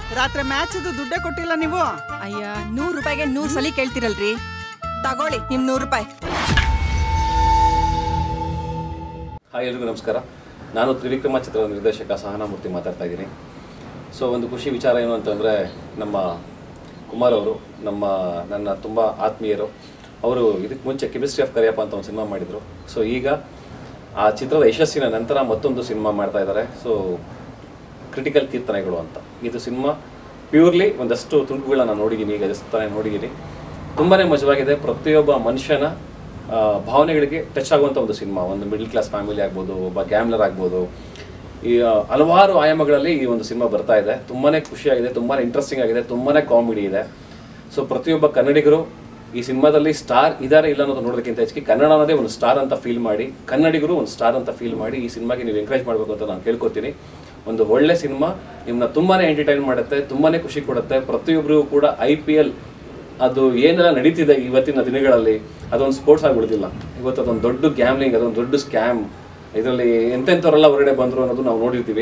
ರಾತ್ರಿ ಮ್ಯಾಚ್ದು ದುಡ್ಡೇ ಕೊಟ್ಟಿಲ್ಲ ನೀವು ಅಯ್ಯ ನೂರು ರೂಪಾಯಿಗೆ ನೂರು ಸಲ ಕೇಳ್ತಿರಲ್ರಿ ತಗೊಳ್ಳಿ ನಿಮ್ ನೂರು ರೂಪಾಯಿ ಹಾಯ್ ಎಲ್ರಿಗೂ ನಮಸ್ಕಾರ ನಾನು ತ್ರಿವಿಕ್ರಮ ಚಿತ್ರದ ನಿರ್ದೇಶಕ ಸಹನಾಮೂರ್ತಿ ಮಾತಾಡ್ತಾ ಇದ್ದೀನಿ ಸೊ ಒಂದು ಖುಷಿ ವಿಚಾರ ಏನು ಅಂತಂದರೆ ನಮ್ಮ ಕುಮಾರ್ ಅವರು ನಮ್ಮ ನನ್ನ ತುಂಬ ಆತ್ಮೀಯರು ಅವರು ಇದಕ್ಕೆ ಮುಂಚೆ ಕೆಮಿಸ್ಟ್ರಿ ಆಫ್ ಕರಿಯಪ್ಪ ಅಂತ ಒಂದು ಸಿನಿಮಾ ಮಾಡಿದರು ಸೊ ಈಗ ಆ ಚಿತ್ರದ ಯಶಸ್ಸಿನ ನಂತರ ಮತ್ತೊಂದು ಸಿನಿಮಾ ಮಾಡ್ತಾ ಇದ್ದಾರೆ ಸೊ ಕ್ರಿಟಿಕಲ್ ಕೀರ್ತನೆಗಳು ಅಂತ ಇದು ಸಿನಿಮಾ ಪ್ಯೂರ್ಲಿ ಒಂದಷ್ಟು ತುಣುಕುಗಳನ್ನ ನಾನು ನೋಡಿದ್ದೀನಿ ಈಗ ಜಸ್ಟ್ ತಾನೇ ನೋಡಿದ್ದೀನಿ ತುಂಬಾ ಮಜವಾಗಿದೆ ಪ್ರತಿಯೊಬ್ಬ ಮನುಷ್ಯನ ಆ, ಭಾವನೆಗಳಿಗೆ ಟಚ್ ಆಗುವಂಥ ಒಂದು ಸಿನಿಮಾ ಒಂದು ಮಿಡಲ್ ಕ್ಲಾಸ್ ಫ್ಯಾಮಿಲಿ ಆಗ್ಬೋದು ಒಬ್ಬ ಗ್ಯಾಮ್ಲರ್ ಆಗ್ಬೋದು ಈ ಆ, ಹಲವಾರು ಆಯಾಮಗಳಲ್ಲಿ ಈ ಒಂದು ಸಿನಿಮಾ ಬರ್ತಾ ಇದೆ ತುಂಬಾ ಖುಷಿಯಾಗಿದೆ ತುಂಬಾ ಇಂಟ್ರೆಸ್ಟಿಂಗ್ ಆಗಿದೆ ತುಂಬಾ ಕಾಮಿಡಿ ಇದೆ ಸೊ ಪ್ರತಿಯೊಬ್ಬ ಕನ್ನಡಿಗರು ಈ ಸಿನಿಮಾದಲ್ಲಿ ಸ್ಟಾರ್ ಇದ್ದಾರೆ ಇಲ್ಲ ಅನ್ನೋದು ನೋಡೋದಕ್ಕಿಂತ ಹೆಚ್ಚಿಗೆ ಕನ್ನಡ ಅನ್ನೋದೇ ಒಂದು ಸ್ಟಾರ್ ಅಂತ ಫೀಲ್ ಮಾಡಿ ಕನ್ನಡಿಗರು ಒಂದು ಸ್ಟಾರ್ ಅಂತ ಫೀಲ್ ಮಾಡಿ ಈ ಸಿನಿಮಾಗೆ ನೀವು ಎಂಕರೇಜ್ ಮಾಡಬೇಕು ಅಂತ ನಾನು ಕೇಳ್ಕೊತೀನಿ ಒಂದು ಒಳ್ಳೆ ಸಿನಿಮಾ ನಿಮ್ಮನ್ನ ತುಂಬಾನೇ ಎಂಟರ್ಟೈನ್ ಮಾಡುತ್ತೆ ತುಂಬಾನೇ ಖುಷಿ ಕೊಡುತ್ತೆ ಪ್ರತಿಯೊಬ್ಬರಿಗೂ ಕೂಡ ಐ ಪಿ ಎಲ್ ಅದು ಏನೆಲ್ಲ ನಡೀತಿದೆ ಇವತ್ತಿನ ದಿನಗಳಲ್ಲಿ ಅದೊಂದು ಸ್ಪೋರ್ಟ್ಸ್ ಆಗಿ ಉಳಿದಿಲ್ಲ ಇವತ್ತು ಅದೊಂದು ದೊಡ್ಡ ಗ್ಯಾಮ್ಲಿಂಗ್ ಅದೊಂದು ದೊಡ್ಡ ಸ್ಕ್ಯಾಮ್ ಇದರಲ್ಲಿ ಎಂತೆಂಥವರೆಲ್ಲ ಹೊರಗಡೆ ಬಂದರು ಅನ್ನೋದು ನಾವು ನೋಡಿರ್ತೀವಿ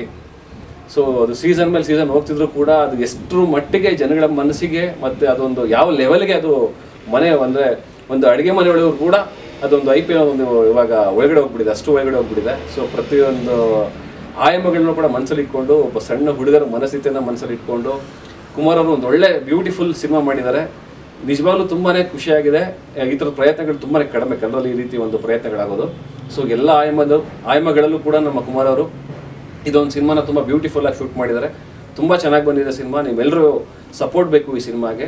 ಸೊ ಅದು ಸೀಸನ್ ಮೇಲೆ ಸೀಸನ್ ಹೋಗ್ತಿದ್ರು ಕೂಡ ಅದು ಎಷ್ಟು ಮಟ್ಟಿಗೆ ಜನಗಳ ಮನಸ್ಸಿಗೆ ಮತ್ತೆ ಅದೊಂದು ಯಾವ ಲೆವೆಲ್ಗೆ ಅದು ಮನೆ ಅಂದರೆ ಒಂದು ಅಡುಗೆ ಮನೆ ಒಳಗೂ ಕೂಡ ಅದೊಂದು ಐ ಪಿ ಎಲ್ ಒಂದು ಇವಾಗ ಒಳಗಡೆ ಹೋಗ್ಬಿಟ್ಟಿದೆ ಅಷ್ಟು ಒಳಗಡೆ ಹೋಗ್ಬಿಟ್ಟಿದೆ ಸೊ ಪ್ರತಿಯೊಂದು ಆಯಾಮಗಳನ್ನೂ ಕೂಡ ಮನಸ್ಸಲ್ಲಿ ಇಟ್ಕೊಂಡು ಒಬ್ಬ ಸಣ್ಣ ಹುಡುಗರ ಮನಸ್ಥಿತಿಯನ್ನು ಮನಸ್ಸಲ್ಲಿ ಇಟ್ಕೊಂಡು ಕುಮಾರ್ ಅವರು ಒಂದು ಒಳ್ಳೆ ಬ್ಯೂಟಿಫುಲ್ ಸಿನಿಮಾ ಮಾಡಿದ್ದಾರೆ ನಿಜವಾಗ್ಲೂ ತುಂಬಾನೇ ಖುಷಿಯಾಗಿದೆ ಈ ಥರದ ಪ್ರಯತ್ನಗಳು ತುಂಬಾನೇ ಕಡಿಮೆ ಕನ್ನಡದಲ್ಲಿ ಈ ರೀತಿ ಒಂದು ಪ್ರಯತ್ನಗಳಾಗೋದು ಸೊ ಎಲ್ಲ ಆಯಾಮದ ಆಯಾಮಗಳಲ್ಲೂ ಕೂಡ ನಮ್ಮ ಕುಮಾರ್ ಅವರು ಇದೊಂದು ಸಿನಿಮಾನ ತುಂಬ ಬ್ಯೂಟಿಫುಲ್ ಆಗಿ ಶೂಟ್ ಮಾಡಿದ್ದಾರೆ ತುಂಬ ಚೆನ್ನಾಗಿ ಬಂದಿದೆ ಸಿನಿಮಾ ನೀವೆಲ್ಲರೂ ಸಪೋರ್ಟ್ ಬೇಕು ಈ ಸಿನಿಮಾಗೆ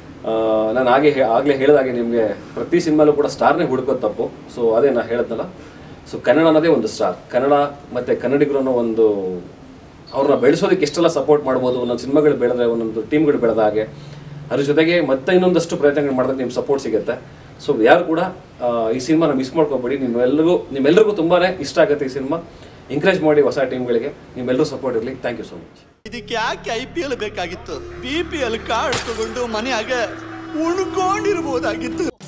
ನಾನು ಹಾಗೆ ಹೇ- ಆಗ್ಲೇ ಹೇಳಿದಾಗೆ ನಿಮಗೆ ಪ್ರತಿ ಸಿನಿಮಾಲೂ ಕೂಡ ಸ್ಟಾರ್ನೇ ಹುಡುಕೋದು ತಪ್ಪು ಸೊ ಅದೇ ನಾನು ಹೇಳಿದ್ನಲ್ಲ ಸೊ ಕನ್ನಡ ಅನ್ನೋದೇ ಒಂದು ಸ್ಟಾರ್ ಕನ್ನಡ ಮತ್ತು ಕನ್ನಡಿಗರು ಅನ್ನೋ ಒಂದು ಅವ್ರನ್ನ ಬೆಳೆಸೋದಕ್ಕೆ ಎಷ್ಟೆಲ್ಲ ಸಪೋರ್ಟ್ ಮಾಡ್ಬೋದು ಒಂದೊಂದು ಸಿನಿಮಾಗಳು ಬೆಳೆದ್ರೆ ಒಂದೊಂದು ಟೀಮ್ಗಳು ಬೆಳೆದ ಹಾಗೆ ಅದ್ರ ಜೊತೆಗೆ ಮತ್ತೆ ಇನ್ನೊಂದಷ್ಟು ಪ್ರಯತ್ನಗಳು ಮಾಡಿದ್ರೆ ನಿಮ್ಮ ಸಪೋರ್ಟ್ ಸಿಗುತ್ತೆ ಸೊ ಯಾರು ಕೂಡ ಆ, ಈ ಸಿನಿಮಾನ ಮಿಸ್ ಮಾಡ್ಕೋಬೇಡಿ ನಿಮ್ಮೆಲ್ಲರಿಗೂ ನಿಮ್ಮೆಲ್ಲರಿಗೂ ತುಂಬಾ ಇಷ್ಟ ಆಗುತ್ತೆ ಈ ಸಿನಿಮಾ ಎಂಕರೇಜ್ ಮಾಡಿ ಹೊಸ ಟೀಮ್ಗಳಿಗೆ ನಿಮ್ಮೆಲ್ಲರೂ ಸಪೋರ್ಟ್ ಇರಲಿ ಥ್ಯಾಂಕ್ ಯು ಸೊ ಮಚ್ ಇದಕ್ಕೆ ಯಾಕೆ ಐ ಪಿ ಎಲ್ ಬೇಕಾಗಿತ್ತು ಬಿ ಪಿ ಎಲ್ ಕಾರ್ಡ್ ತಗೊಂಡು ಮನೆಯಾಗ ಉಣ್ಕೊಂಡಿರ್ಬೋದಾಗಿತ್ತು